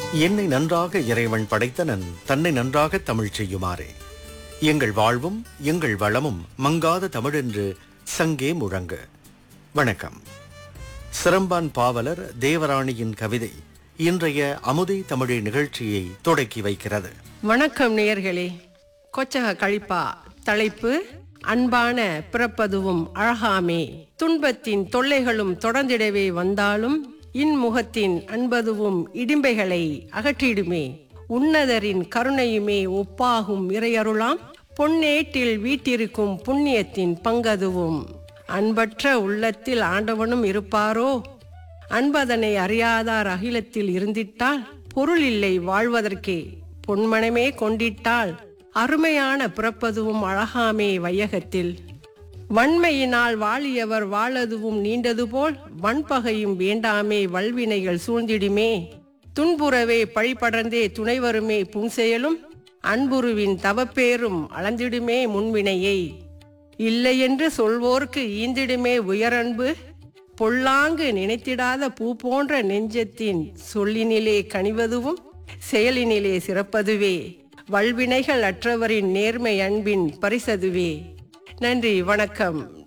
என்னை நன்றாக இறைவன் படைத்தனன் தன்னை நன்றாக தமிழ் செய்யுமாறே எங்கள் வாழ்வும் எங்கள் வளமும் மங்காத தமிழென்று சங்கே முழங்க வணக்கம் சிரம்பான் பாவலர் தேவராணியின் கவிதை இன்றைய அமுதை தமிழே நிகழ்ச்சியை தொடக்கி வைக்கிறது வணக்கம் நேயர்களே கொச்சக கழிப்பா தலைப்பு அன்பான பிறப்பதுவும் அழகாமே துன்பத்தின் தொல்லைகளும் தொடர்ந்திடவே வந்தாலும் இன்முகத்தின் அன்பதுவும் இடிம்பைகளை அகற்றிடுமே உன்னதரின் கருணையுமே ஒப்பாகும் இறையருளாம் பொன்னேட்டில் வீட்டிருக்கும் புண்ணியத்தின் பங்கதுவும் அன்பற்ற உள்ளத்தில் ஆண்டவனும் இருப்பாரோ அன்பதனை அறியாதார் அகிலத்தில் இருந்திட்டால் பொருள் இல்லை வாழ்வதற்கே பொன்மனமே கொண்டிட்டால் அருமையான பிறப்பதுவும் அழகாமே வையகத்தில் வன்மையினால் வாழியவர் வாழதுவும் நீண்டது போல் வன்பகையும் வேண்டாமே வல்வினைகள் சூழ்ந்திடுமே துன்புறவே பழிபடர்ந்தே துணைவருமே புன்செயலும் அன்புருவின் தவப்பேரும் அளந்திடுமே முன்வினையை இல்லையென்று சொல்வோர்க்கு ஈந்திடுமே உயரன்பு பொல்லாங்கு நினைத்திடாத பூ போன்ற நெஞ்சத்தின் சொல்லினிலே கனிவதுவும் செயலினிலே சிறப்பதுவே வல்வினைகள் அற்றவரின் நேர்மை அன்பின் பரிசதுவே நன்றி வணக்கம்